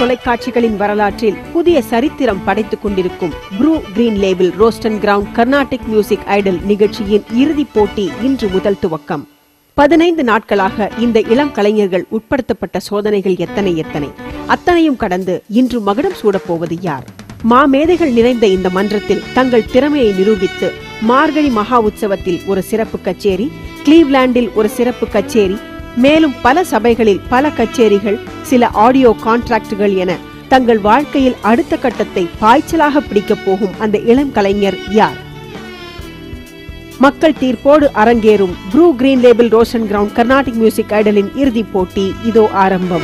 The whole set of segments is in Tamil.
தொலைக்காட்சிகளின் வரலாற்றில் புதிய சரித்திரம் படைத்துக் கொண்டிருக்கும் Bru green label roast and ground Carnatic music idol நிகழ்ச்சியின் இறுதிப் போட்டி இன்று முதல் துவக்கம் பதினைந்து நாட்களாக இந்த இளம் கலைஞர்கள் உட்படுத்தப்பட்ட சோதனைகள் எத்தனை எத்தனை அத்தனையும் கடந்து இன்று மகுடம் சூடப்போவது யார் மாமேதைகள் நிறைந்த இந்த மன்றத்தில் தங்கள் திறமையை நிரூபித்து மார்கழி மகா உற்சவத்தில் ஒரு சிறப்பு கச்சேரி கிளீவ்லாண்டில் ஒரு சிறப்பு கச்சேரி மேலும் பல சபைகளில் பல கச்சேரிகள் சில ஆடியோ கான்ட்ராக்டுகள் என தங்கள் வாழ்க்கையில் அடுத்த கட்டத்தை பாய்ச்சலாக பிடிக்கப் போகும் அந்த இளம் கலைஞர் யார் மக்கள் தீர்ப்போடு அரங்கேறும் Bru green label roast and ground Carnatic music ஐடலின் இறுதிப் போட்டி இதோ ஆரம்பம்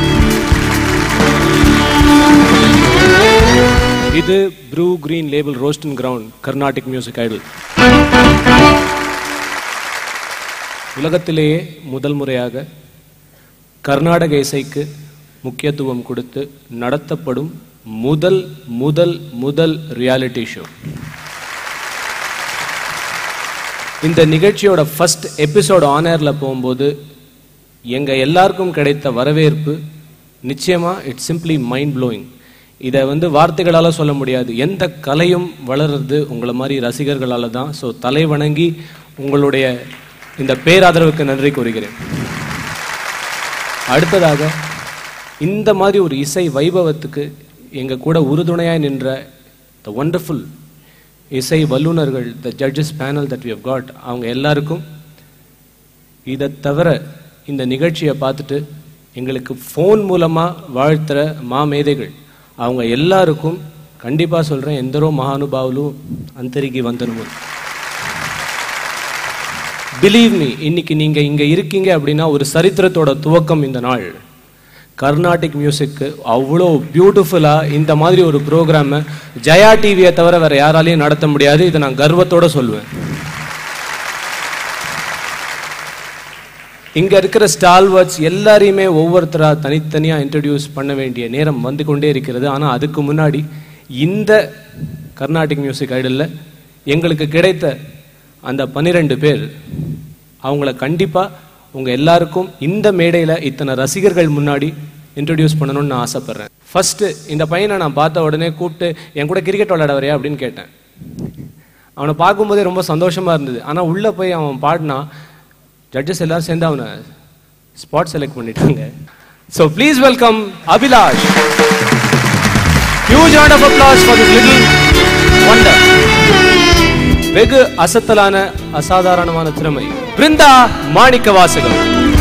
இது Bru green label roast and ground Carnatic music idol உலகத்திலேயே முதல் முறையாக கர்நாடக இசைக்கு முக்கியத்துவம் கொடுத்து நடத்தப்படும் முதல் முதல் முதல் ரியாலிட்டி ஷோ இந்த நிகழ்ச்சியோட ஃபர்ஸ்ட் எபிசோட் ஆனரில் போகும்போது எங்கள் எல்லாருக்கும் கிடைத்த வரவேற்பு நிச்சயமாக இட்ஸ் சிம்பிளி மைண்ட் ப்ளோயிங் இதை வந்து வார்த்தைகளால் சொல்ல முடியாது எந்த கலையும் வளர்றது உங்களை மாதிரி ரசிகர்களால் தான் ஸோ தலை வணங்கி உங்களுடைய இந்த பேராதரவுக்கு நன்றி கூறுகிறேன் அடுத்ததாக இந்த மாதிரி ஒரு இசை வைபவத்துக்கு எங்கள் கூட உறுதுணையாய் நின்ற த ஒண்டர்ஃபுல் இசை வல்லுநர்கள் the judges panel that we have got அவங்க எல்லாருக்கும் இதை தவிர இந்த நிகழ்ச்சியை பார்த்துட்டு எங்களுக்கு ஃபோன் மூலமாக வாழ்த்துற மாமேதைகள் அவங்க எல்லாருக்கும் கண்டிப்பாக சொல்கிறேன் எந்தரோ மகானுபாவலும் அந்தரிகி வந்தனும் பிலீவ் மீ இன்னைக்கு நீங்கள் இங்கே இருக்கீங்க அப்படின்னா ஒரு சரித்திரத்தோட துவக்கம் இந்த நாள் கர்நாடிக் மியூசிக்கு அவ்வளோ பியூட்டிஃபுல்லாக இந்த மாதிரி ஒரு ப்ரோக்ராமை ஜெயா டிவியை தவிர வேற யாராலையும் நடத்த முடியாது இதை நான் கர்வத்தோட சொல்லுவேன் இங்க இருக்கிற ஸ்டால்வர்ட்ஸ் எல்லாரையுமே ஒவ்வொருத்தரா தனித்தனியா இன்ட்ரடியூஸ் பண்ண வேண்டிய நேரம் வந்து கொண்டே இருக்கிறது ஆனா அதுக்கு முன்னாடி இந்த கர்நாடிக் மியூசிக் ஐடல்ல எங்களுக்கு கிடைத்த அந்த பன்னிரெண்டு பேர் அவங்கள கண்டிப்பா உங்க எல்லாருக்கும் இந்த மேடையில இத்தனை ரசிகர்கள் முன்னாடி இன்ட்ரடியூஸ் பண்ணணும்னு நான் ஆசைப்படுறேன் ஃபர்ஸ்ட் இந்த பையனை நான் பார்த்த உடனே கூப்பிட்டு என் கூட கிரிக்கெட் விளையாட வரையா அப்படின்னு கேட்டேன் அவனை பார்க்கும்போதே ரொம்ப சந்தோஷமா இருந்தது ஆனா உள்ள போய் அவன் பாடினா ஜட்ஜஸ் எல்லாரும் சேர்ந்து அவனை ஸ்பாட் செலக்ட் பண்ணிட்டாங்க so please welcome Abhilash huge round of applause for this little wonder வெகு அசத்தலான அசாதாரணமான திறமை பிருந்தா மாணிக்க வாசகம்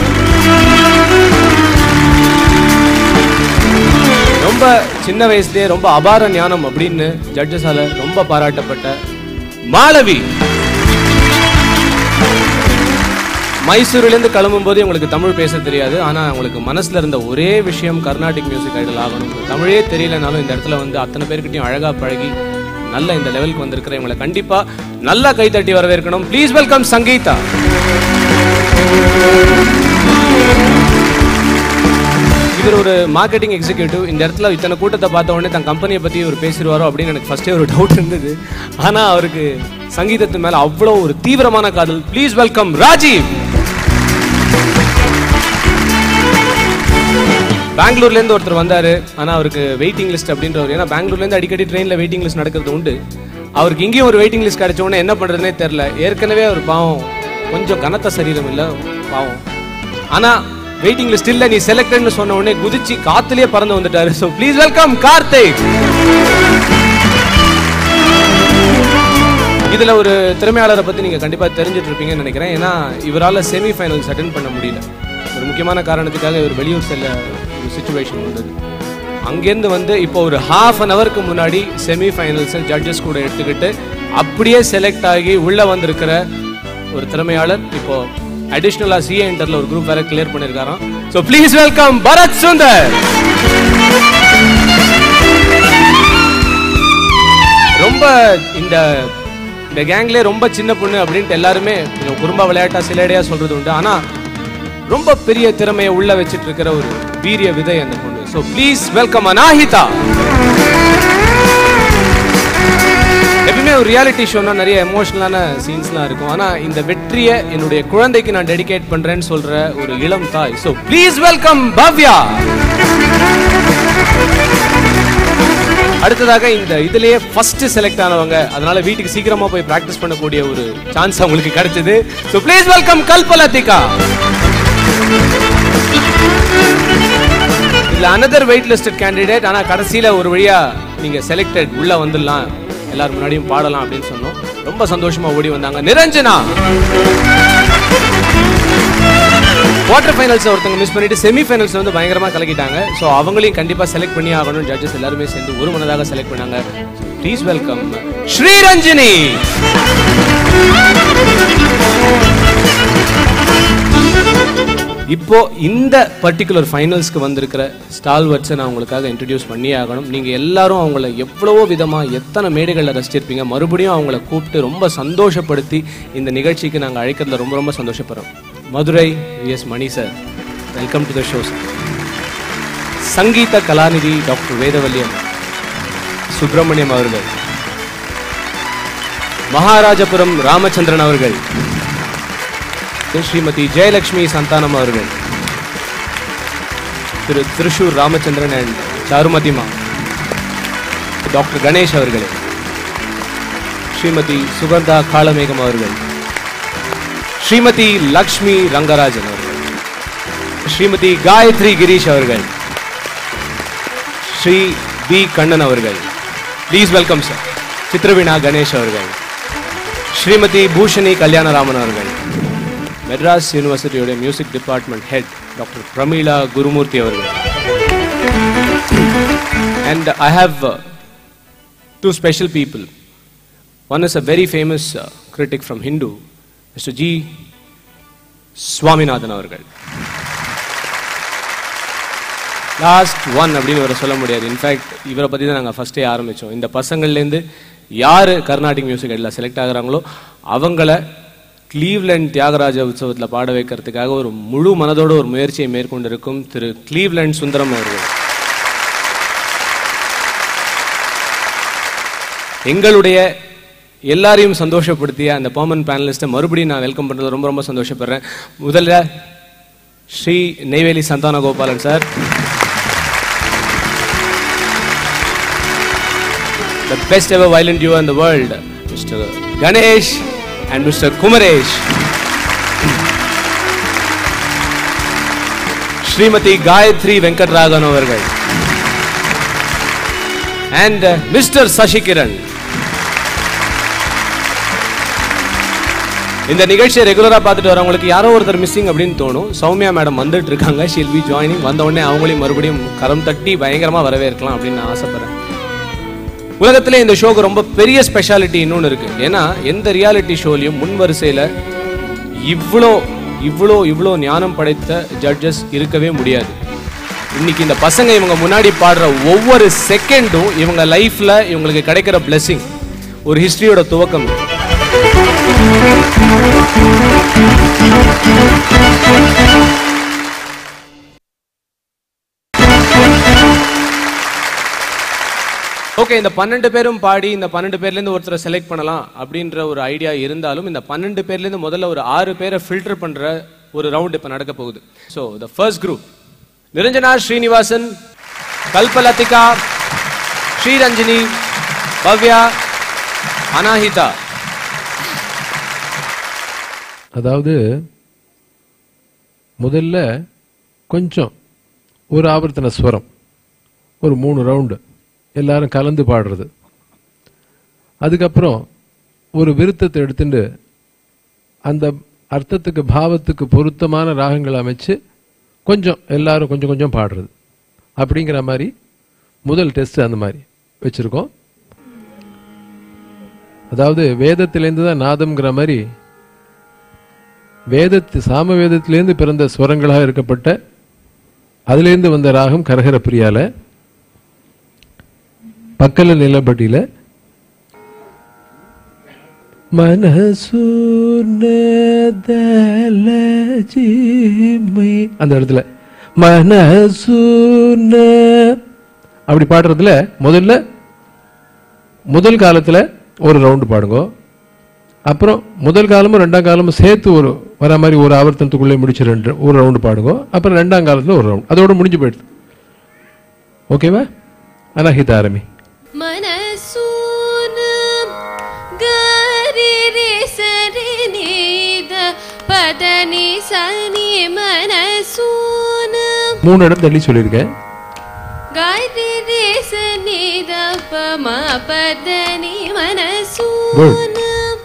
ரொம்ப சின்ன வயசுலயே ரொம்ப அபார ஞானம் அப்படின்னு ஜட்ஜஸால ரொம்ப பாராட்டப்பட்ட மாளவி மைசூர்லேருந்து கிளம்பும்போது உங்களுக்கு தமிழ் பேச தெரியாது ஆனால் உங்களுக்கு மனசில் இருந்த ஒரே விஷயம் கர்நாடிக் மியூசிக் ஐடல் ஆகணும் தமிழே தெரியலனாலும் இந்த இடத்துல வந்து அத்தனை பேர்கிட்டயும் அழகாக பழகி நல்ல இந்த லெவலுக்கு வந்திருக்கிற இவங்களை கண்டிப்பாக நல்லா கைத்தட்டி வரவேற்கணும் ப்ளீஸ் வெல்கம் சங்கீதா இவர் ஒரு மார்க்கெட்டிங் எக்ஸிக்யூட்டிவ் இந்த இடத்துல இத்தனை கூட்டத்தை பார்த்த உடனே தன் கம்பெனியை பற்றி இவர் பேசிடுவாரோ அப்படின்னு எனக்கு ஃபர்ஸ்டே ஒரு டவுட் இருந்தது ஆனால் அவருக்கு சங்கீதத்து மேலே அவ்வளோ ஒரு தீவிரமான காதல் ப்ளீஸ் வெல்கம் ராஜீவ் பெங்களூர்லேருந்து ஒருத்தர் வந்தார் ஆனால் அவருக்கு வெயிட்டிங் லிஸ்ட் அப்படின்றவர் ஏன்னா பெங்களூர்லேருந்து அடிக்கடி ட்ரெயினில் வெயிட்டிங் லிஸ்ட் நடக்கிறது உண்டு அவருக்கு இங்கேயும் ஒரு வெயிட்டிங் லிஸ்ட் கிடைச்ச உடனே என்ன பண்ணுறதுனே தெரில ஏற்கனவே அவர் பாவம் கொஞ்சம் கனத்த சரீரம் இல்லை பாவம் ஆனால் வெயிட்டிங் லிஸ்ட் இல்லை நீ செலக்டட்னு சொன்ன உடனே குதிச்சு காத்துலயே பறந்து வந்துட்டாரு ஸோ ப்ளீஸ் வெல்கம் கார்த்திக் இதுல ஒரு திறமையாளரை பத்தி நீங்க கண்டிப்பா தெரிஞ்சிட்டு இருப்பீங்கன்னு நினைக்கிறேன் ஏன்னா இவரால செமி ஃபைனல்ஸ் அட்டன் பண்ண முடியல ஒரு முக்கியமான காரணத்துக்காக இவர் வெளியூர் செல்ல ஒரு சுச்சுவேஷன் வந்தது அங்கேருந்து வந்து இப்போ ஒரு ஹாஃப் அன் ஹவருக்கு முன்னாடி செமி ஃபைனல்ஸ் ஜட்ஜஸ் கூட எடுத்துக்கிட்டு அப்படியே செலக்ட் ஆகி உள்ள வந்திருக்கிற ஒரு திறமையாளர் இப்போ அடிஷ்னலா சிஏ இன்டர்ல ஒரு குரூப் வேற கிளியர் பண்ணிருக்காராம் so please welcome Bharath Sundar ரொம்ப இந்த இந்த கேங்லே ரொம்ப சின்ன பொண்ணு அப்படின்ட்டு எல்லாருமே கொஞ்சம் குறும்பா விளையாட்டா சிலேடையா சொல்றது உண்டு ஆனா ரொம்ப பெரிய திறமையை உள்ள வச்சிட்டு இருக்கிற ஒரு வீரிய விதை அந்த பொண்ணு ஸோ ப்ளீஸ் வெல்கம் அனாஹிதா எப்பவுமே ஒரு ரியாலிட்டி ஷோனா நிறைய எமோஷனலான சீன்ஸ்லாம் இருக்கும் ஆனா இந்த வெற்றியை என்னுடைய குழந்தைக்கு நான் டெடிகேட் பண்றேன்னு சொல்ற ஒரு இளம் தாய் ஸோ ப்ளீஸ் வெல்கம் பவ்யா அடுத்ததாக இந்த இதுலயே ஃபர்ஸ்ட் செலக்ட் ஆனவங்க அதனால வீட்டுக்கு சீக்கிரமா போய் பிராக்டிஸ் பண்ணக்கூடிய ஒரு சான்ஸ் அவங்களுக்கு கிடைச்சது ஸோ ப்ளீஸ் வெல்கம் கல்பலதிகா இதுல அனதர் வெயிட் லிஸ்டட் கேண்டிடேட் ஆனா கடைசியில ஒரு வழியா நீங்க செலக்டட் உள்ள வந்துடலாம் எல்லாரும் முன்னாடியும் பாடலாம் அப்படின்னு சொன்னோம் ரொம்ப சந்தோஷமா ஓடி வந்தாங்க நிரஞ்சனா குவார்டர் ஃபைனல்ஸ் ஒருத்தங்க மிஸ் பண்ணிட்டு செமி ஃபைனல்ஸ் வந்து பயங்கரமா கலக்கிட்டாங்க ஸோ அவங்களையும் கண்டிப்பா செலக்ட் பண்ணி ஆகணும் ஜட்ஜஸ் எல்லாருமே சேர்ந்து ஒரு மனதாக செலக்ட் பண்ணாங்க ப்ளீஸ் வெல்கம் ஸ்ரீரஞ்சினி இப்போ இந்த பர்டிகுலர் ஃபைனல்ஸ்க்கு வந்திருக்கிற ஸ்டால்வர்ட்ஸை நான் உங்களுக்காக இன்ட்ரடியூஸ் பண்ணி ஆகணும் நீங்க எல்லாரும் அவங்கள எவ்வளவோ விதமா எத்தனை மேடைகளில் ரசிச்சிருப்பீங்க மறுபடியும் அவங்கள கூப்பிட்டு ரொம்ப சந்தோஷப்படுத்தி இந்த நிகழ்ச்சிக்கு நாங்கள் அழைக்கிறதுல ரொம்ப ரொம்ப சந்தோஷப்படுறோம் Madurai S Mani sir welcome to the show sir Sangeetha Kalanidhi doctor வேதவல்லியம் Subramaniam அவர்கள் மகாராஜபுரம் ராமச்சந்திரன் அவர்கள் ஸ்ரீமதி ஜெயலட்சுமி சந்தானம் அவர்கள் திரு திருஷூர் ராமச்சந்திரன் அண்ட் சாருமதிமா டாக்டர் கணேஷ் அவர்களே ஸ்ரீமதி சுகந்தா காளமேகம் அவர்கள் ஸ்ரீமதி லக்ஷ்மி ரங்கராஜன் அவர்கள் ஸ்ரீமதி காயத்ரி கிரீஷ் அவர்கள் ஸ்ரீ பி கண்ணன் அவர்கள் please welcome sir Chitravina Ganesh அவர்கள் ஸ்ரீமதி பூஷணி கல்யாணராமன் அவர்கள் மெட்ராஸ் யூனிவர்சிட்டியோட music department head doctor Pramila Gurumurthy அவர்கள் and I have two special people one is a very famous critic from Hindu mister G Swaminathan அவர்கள் லாஸ்ட் ஒன் அப்படின்னு இவரை சொல்ல முடியாது இன்ஃபேக்ட் இவரை பற்றி தான் நாங்கள் ஃபஸ்ட்டே ஆரம்பித்தோம் இந்த பசங்கள்லேருந்து யார் கர்நாடிக் மியூசிக் எல்லாம் செலக்ட் ஆகுறாங்களோ அவங்கள கிளீவ்லேண்ட் தியாகராஜ உற்சவத்தில் பாட வைக்கிறதுக்காக ஒரு முழு மனதோட ஒரு முயற்சியை மேற்கொண்டிருக்கும் திரு கிளீவ்லேண்ட் சுந்தரம் அவர்கள் எங்களுடைய எல்லாரையும் சந்தோஷப்படுத்திய அந்த பர்மனன்ட் பேனலிஸ்ட்டை மறுபடியும் நான் வெல்கம் பண்ணுறது ரொம்ப ரொம்ப சந்தோஷப்படுறேன் முதல்ல Shri Neyveli Santhana Gopalan sir the best ever violin duo in the world, Mr. Ganesh and Mr. Kumaresh. Shrimati Gayathri Venkataraghavan அவர்கள் அண்ட் மிஸ்டர் சசிகிரண் இந்த நிகழ்ச்சியை ரெகுலரா பார்த்துட்டு வரவங்களுக்கு யாரோ ஒருத்தர் மிஸ்ஸிங் அப்படின்னு தோணும் சௌமியா மேடம் வந்துட்டு இருக்காங்க ஷில் பி ஜாயினிங் வந்த உடனே அவங்களையும் மறுபடியும் கரம் தட்டி பயங்கரமா வரவேற்கலாம் அப்படின்னு நான் ஆசைப்படுறேன் உலகத்திலே இந்த ஷோக்கு ரொம்ப பெரிய ஸ்பெஷாலிட்டி இன்னொன்று இருக்கு ஏன்னா எந்த ரியாலிட்டி ஷோலையும் முன் வரிசையில இவ்வளோ இவ்வளோ இவ்வளோ ஞானம் படைத்த ஜட்ஜஸ் இருக்கவே முடியாது இன்னைக்கு இந்த பசங்க இவங்க முன்னாடி பாடுற ஒவ்வொரு செகண்டும் இவங்க லைஃப்ல இவங்களுக்கு கிடைக்கிற blessing ஒரு ஹிஸ்டரியோட துவக்கம் இது. ஓகே இந்த பன்னெண்டு பேரும் பாடி இந்த பன்னெண்டு பேர்லேருந்து ஒருத்தரை செலக்ட் பண்ணலாம் அப்படின்ற ஒரு ஐடியா இருந்தாலும் இந்த பன்னெண்டு பேர்லேருந்து முதல்ல ஒரு ஆறு பேரை ஃபில்டர் பண்ற ஒரு ரவுண்ட் இப்போ நடக்க போகுது so the first group Niranjana Srinivasan Kalpalathika Sriranjani Bhavya Anahita அதாவது முதல்ல கொஞ்சம் ஒரு ஆவர்த்தன ஸ்வரம் ஒரு மூணு ரவுண்டு எல்லாரும் கலந்து பாடுறது அதுக்கப்புறம் ஒரு விருத்தத்தை எடுத்துட்டு அந்த அர்த்தத்துக்கு பாவத்துக்கு பொருத்தமான ராகங்கள் அமைச்சு கொஞ்சம் எல்லாரும் கொஞ்சம் கொஞ்சம் பாடுறது அப்படிங்கிற மாதிரி முதல் டெஸ்ட் அந்த மாதிரி வச்சிருக்கோம் அதாவது வேதத்திலேருந்து தான் நாதம்ங்கிற மாதிரி வேதத்து சாம வேதத்திலேருந்து பிறந்த ஸ்வரங்களாக இருக்கப்பட்ட அதிலேருந்து வந்த ராகம் கரகர பிரியால பக்கல நிலப்பட்டியில மனசூனதலஜிமை அந்த இடத்துல மனசூன அப்படி பாடுறதுல முதல்ல முதல் காலத்துல ஒரு ரவுண்டு பாடுங்க அப்புறம் முதல் காலமும் ரெண்டாம் காலமும் சேர்த்து ஒரு வர மாதிரி ஒரு ஆவர்த்தனத்துக்குள்ளே முடிச்சு ரெண்டு ஒரு ரவுண்டு பாடுங்க அப்புறம் ரெண்டாம் காலத்தில் ஒரு ரவுண்ட் அதோட முடிஞ்சு போயிடுது ஓகேவா அனாஹித ஆரம்பி ಮನಸೂನ ಗರಿ ರೆ ಸರಿ ನೀದ ಪದ ನಿ ಸನಿ ಮನಸೂನ மூணு இடம் தள்ளி சொல்லியிருக்கேன் ಗರಿ ರೆ ಸನಿ ದ ಪ ಮ ಪದ ನಿ ಮನಸೂನ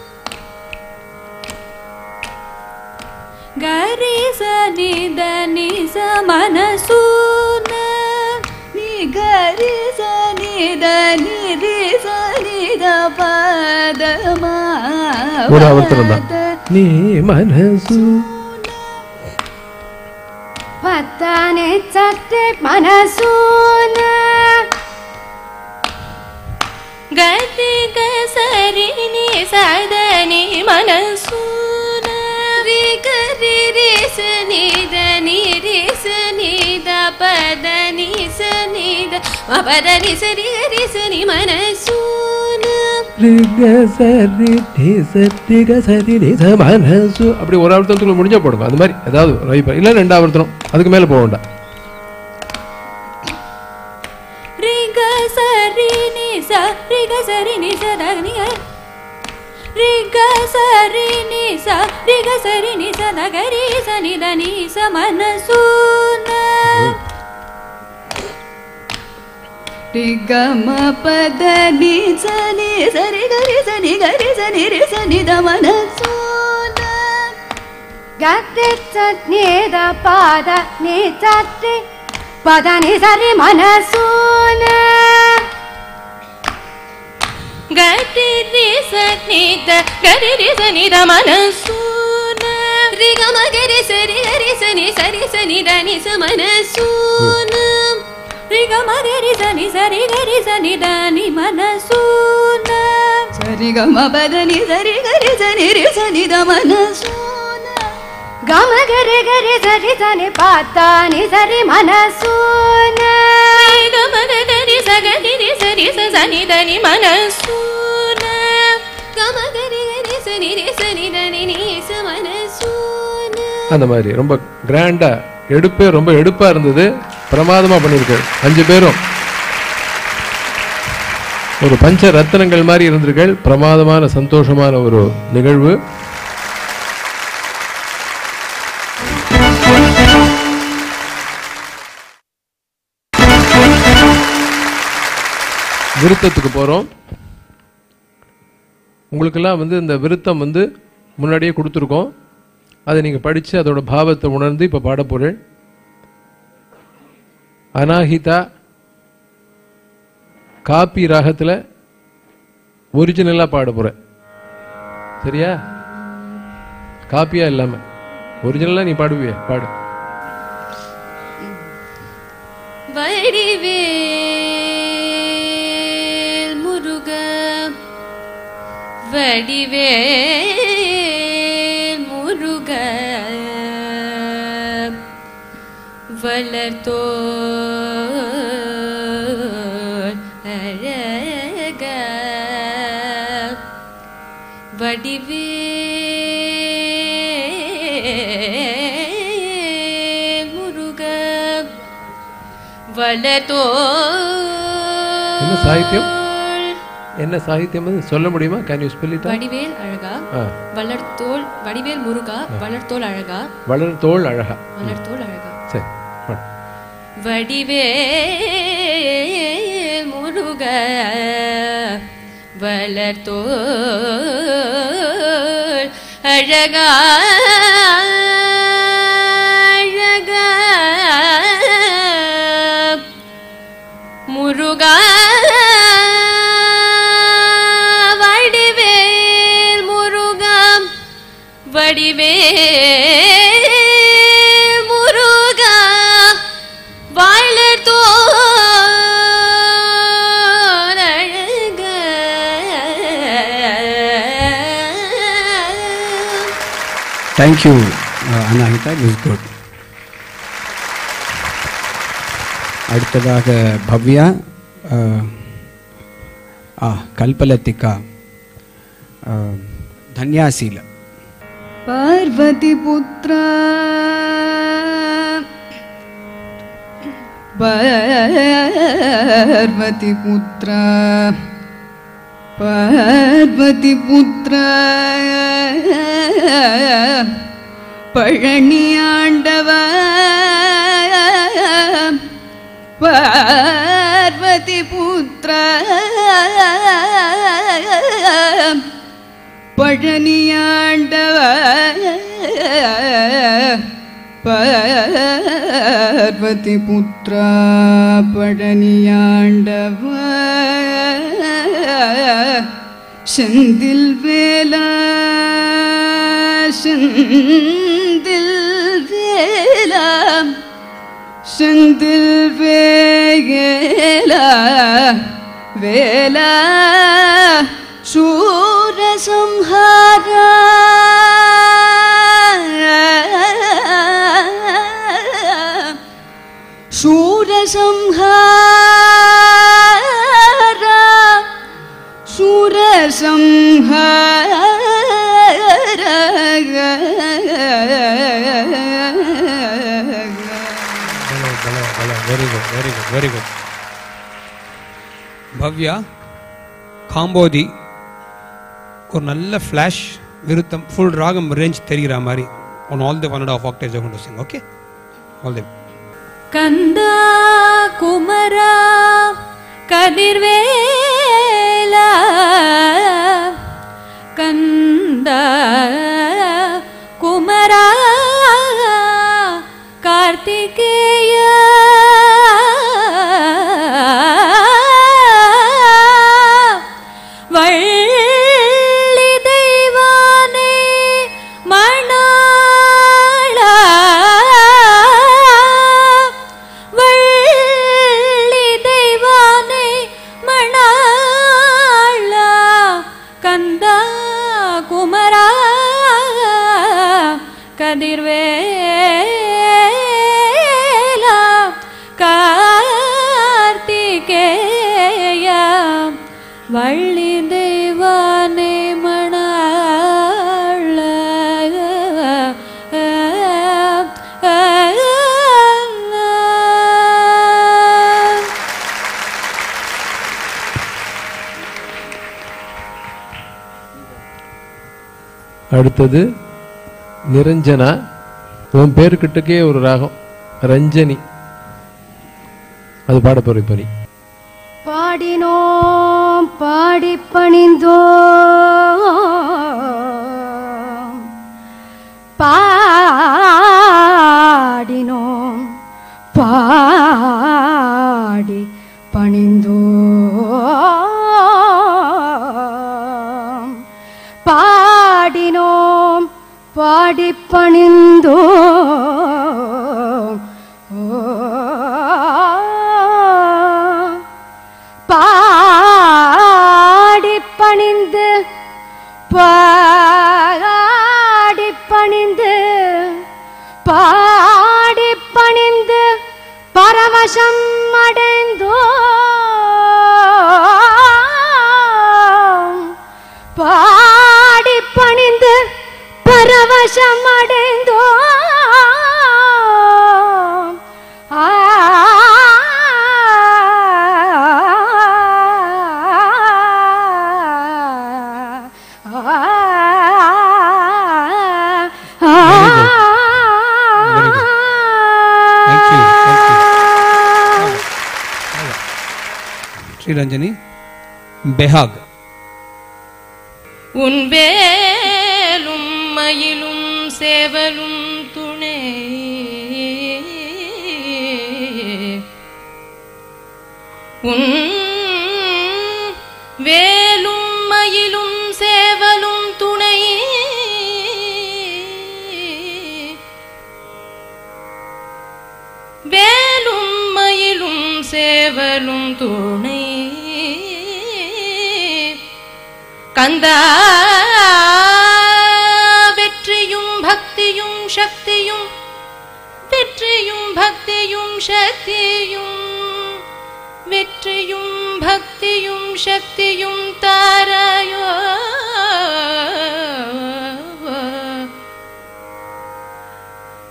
ಗರಿ ಸನಿ ದ ನಿ ಸ ಮನಸೂನ ನಿ ಗರಿ ಸನಿ ದ ನಿ ರಿ ಸನಿ ದ ಪದ ಮ ஒரு ஆவர்த்தனம் தான் நீ மனசு ಪತ್ತಾನೆ ಚಟ್ಟೆ ಮನಸೂನ ಗರಿ ಗ ಸರಿ ನಿ ಸದ ನಿ ಮನಸೂನ ರಿ ಗರಿ ರೆ ಸನಿ ದ ನಿ ರೆ ಸನಿ ದ ಪದ ನಿ ಸನಿ ದ ಮ ಪದ ನಿ ಸರಿ ಗರಿ ಸನಿ ಮನಸೂನ சரி டி சரி க சரி டி ச மனசு அப்படி ஒரு ஆவர்த்தனத்துக்குள்ள முடிஞ்சா போடுங்க அது மாதிரி ஏதாவது ரைப்பா இல்லை ரெண்டு ஆவர்த்தனம் அதுக்கு மேலே போக வேண்டாம் ರಿ ಗ ಸರಿ ನಿ ಸ ರಿ ಗ ಸರಿ ನಿ ಸ ದ ನಿ ಗ ರಿ ಗ ಸರಿ ನಿ ಸ ರಿ ಗ ಸರಿ ನಿ ಸ ದ ಗ ರಿ ಸ ನಿ ದ ನಿ ಸ ಮನಸೂನ ರಿ ಗ ಮ ಪದ ನಿ ಸ ನಿ ಸ ರಿ ಗ ರಿ ಸ ನಿ ಗ ರಿ ಸ ನಿ ರಿ ಸ ನಿ ದ ಮನಸೂನ ಗತ್ತೆ ಚಟ್ನಿ ದ ಪಾದ ನಿ ಚಟ್ನಿ ಪದ ನಿ ಸರಿ ಮನಸೂನ ಗರಿ ರೆ ಸನಿ ದ ಗರಿ ರೆ ಸನಿ ದ ಮನಸೂನ ರಿ ಗ ಮ ಗರಿ ಸರಿ ಗರಿ ಸನಿ ಸರಿ ಸನಿ ದ ನಿ ಸ ಮನಸೂನ ರಿ ಗ ಮ ಗ ರಿ ಸ ನಿ ಸರಿ ಗ ರಿ ಸ ನಿ ದ ನಿ ಮನಸೂನ ಸರಿ ಗ ಮ ಪದ ನಿ ಸರಿ ಗ ರಿ ಸ ನಿ ರಿ ಸ ನಿ ದ ಮನಸೂನ ಗ ಮ ಗ ರಿ ಗ ರಿ ಸ ರಿ ಸ ನಿ ಪಾತ ನಿ ಸರಿ ಮನಸೂನ ರಿ ಗ ಮ ಗ ಗರಿ ಸ ಗರಿ ರೆ ಸರಿ ಸ ಸನಿ ದ ನಿ ಮನಸೂನ ಗ ಮ ಗರಿ ಗರಿ ಸನಿ ರೆ ಸನಿ ದ ನಿ ನಿ ಸ ಮನಸೂನ அந்த மாதிரி ரொம்ப கிராண்டா எடுப்பே ரொம்ப எடுப்பா இருந்தது பிரமாதமா பண்ணிருக்கு அஞ்சு பேரும் ஒரு பஞ்ச ரத்தினங்கள் மாதிரி இருந்திருக்கள் பிரமாதமான சந்தோஷமான ஒரு நிகழ்வு விருத்தத்துக்கு போறோம் உங்களுக்கெல்லாம் வந்து இந்த விருத்தம் வந்து முன்னாடியே கொடுத்துருக்கோம் அதை நீங்கள் படித்து அதோட பாவத்தை உணர்ந்து இப்போ பாட போகிறேன் அனாஹிதா காப்பி ராகத்தில் ஒரிஜினலாக பாட போகிறேன் சரியா காப்பியா இல்லாமல் ஒரிஜினலாக நீ பாடுவியே பாடு வடிவேல் முருக வடிவேல் முருக வளர்த்தோர் அழக வடிவேல் முருக வளர்த்தோ என்ன சாகித்யம் என்ன சாகித்யம் அது சொல்ல முடியுமா can you spell it Vadivel அழகா ஆ வளர்த்தோள் வடிவேல் முருகா வளர்த்தோள் அழகா வளர் தோள் அழகா வளர்த்தோள் அழகா சரி பாடு. வடிவேல் முருக வளர்த்தோள் அழகா அழகா முருகா வடிவேல் முருகா வடிவேல் முருகா வளர்த்தோர் அழக Thank you, uh, Anahita. It was good. அடுத்ததாக பவ்யா அஹ், ஆ கல்பலத்திகா धन्यासील पार्वतीपुत्र पार्वतीपुत्र पार्वतीपुत्र பழனியாண்டவ பார்வதி புத்திர பழனியாண்டவ பார்வதி புத்திர பழனியாண்டவ செந்தில் வேலா செந்தில் வேலா செந்தில் வேலா வேலா சூரசம்ஹாரா சூரசம்ஹாரா சூரசம்ஹார very good very good very good Bhavya Kambhoji ஒரு நல்ல ஃப்ளாஷ் விருத்தம் ஃபுல் ராகம் ரேஞ்ச் தெரிகிற மாதிரி on all the one and a half octaves you're going to sing okay all the கந்த குமரா கதிர்வேலா கந்த குமரா கார்த்திகேய வள்ளி தெய்வானை மணாளா வள்ளி தெய்வானை மணாளா கந்தா குமரா கதிர்வேலா கார்த்திகேயா வள்ளி தெய்வானை மணாள அடுத்தது நிரஞ்சனா உன் பேருக்கிட்டக்கே ஒரு ராகம் ரஞ்சனி அது பாட போற இப்ப நீ பாடினோம் பாடி பணிந்தோம் பாடினோம் பாடி பணிந்தோம் பாடினோம் பாடி பணிந்தோம் ஓ பாடி பணிந்து பாடி பணிந்து பாடி பணிந்து பரவசம் அடைந்தோம் பாடி பணிந்து பரவசம் அடைந்தோம் ஆ Very good. Thank you, thank you. Sri Ranjani Behag உன் வேலும் மயிலும் சேவலும் துணை உன் வேலும் மயிலும் சேவலும் துணை வேலும் மயிலும் சேவலும் துணை கந்தா வெற்றியும் பக்தியும் சக்தியும் வெற்றியும் பக்தியும் சக்தியும் வெற்றியும் பக்தியும் சக்தியும் தாராயோ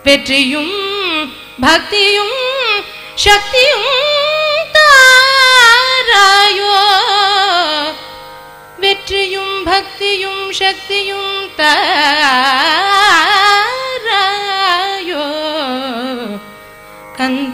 வெற்றியும் பக்தியும் சக்தியும் தாராயோ வெற்றியும் பக்தியும் சக்தியும் தாராயோ கந்த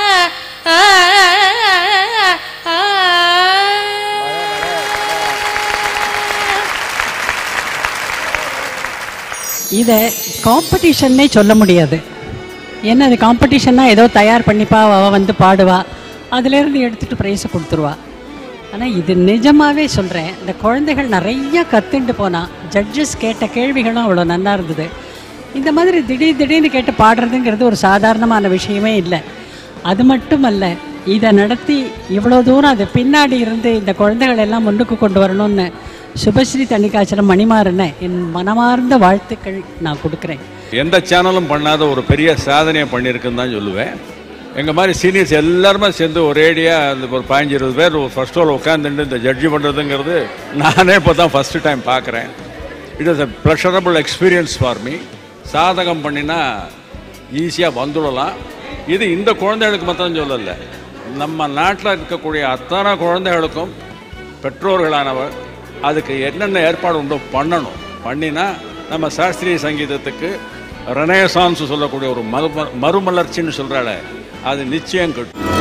இதை காம்படிஷன்னே சொல்ல முடியாது ஏன்னா அது காம்படிஷன்னா ஏதோ தயார் பண்ணிப்பா அவ வந்து பாடுவா அதுலேருந்து எடுத்துகிட்டு ப்ரைஸை கொடுத்துருவா ஆனால் இது நிஜமாவே சொல்கிறேன் இந்த குழந்தைகள் நிறைய கற்றுண்டு போனா ஜட்ஜஸ் கேட்ட கேள்விகளும் அவ்வளோ நல்லா இருந்தது இந்த மாதிரி திடீர் திடீர்னு கேட்டு பாடுறதுங்கிறது ஒரு சாதாரணமான விஷயமே இல்லை அது மட்டும் அல்ல இதை நடத்தி இவ்வளோ தூரம் அது பின்னாடி இருந்து இந்த குழந்தைகள் எல்லாம் முன்னுக்கு கொண்டு வரணும்னு சுபஸ்ரீ தண்ணிக்காய்ச்சலம் மணிமாறனை என் மனமார்ந்த வாழ்த்துக்கள் நான் கொடுக்குறேன் எந்த சேனலும் பண்ணாத ஒரு பெரிய சாதனையை பண்ணியிருக்குன்னு தான் சொல்லுவேன் எங்கள் மாதிரி சீனியர்ஸ் எல்லாருமே சேர்ந்து ஒரேடியாக அந்த ஒரு பதினஞ்சு இருபது பேர் ஒரு ஃபர்ஸ்ட் ரோல் உட்காந்துட்டு இந்த ஜட்ஜி பண்ணுறதுங்கிறது நானே இப்போ தான் ஃபஸ்ட்டு டைம் பார்க்குறேன் it is a pleasurable experience for me சாதகம் பண்ணினா ஈஸியாக வந்துடலாம் இது இந்த குழந்தைகளுக்கு மாத்திரம் சொல்லலை நம்ம நாட்டில் இருக்கக்கூடிய அத்தனை குழந்தைகளுக்கும் பெற்றோர்களானவர் அதுக்கு என்னென்ன ஏற்பாடு உண்டோ பண்ணணும் பண்ணினா நம்ம சாஸ்திரிய சங்கீதத்துக்கு ரெனேசான்ஸ் சொல்லக்கூடிய ஒரு மறு மறுமலர்ச்சின்னு சொல்கிறாள் அது நிச்சயம் கிட்டும்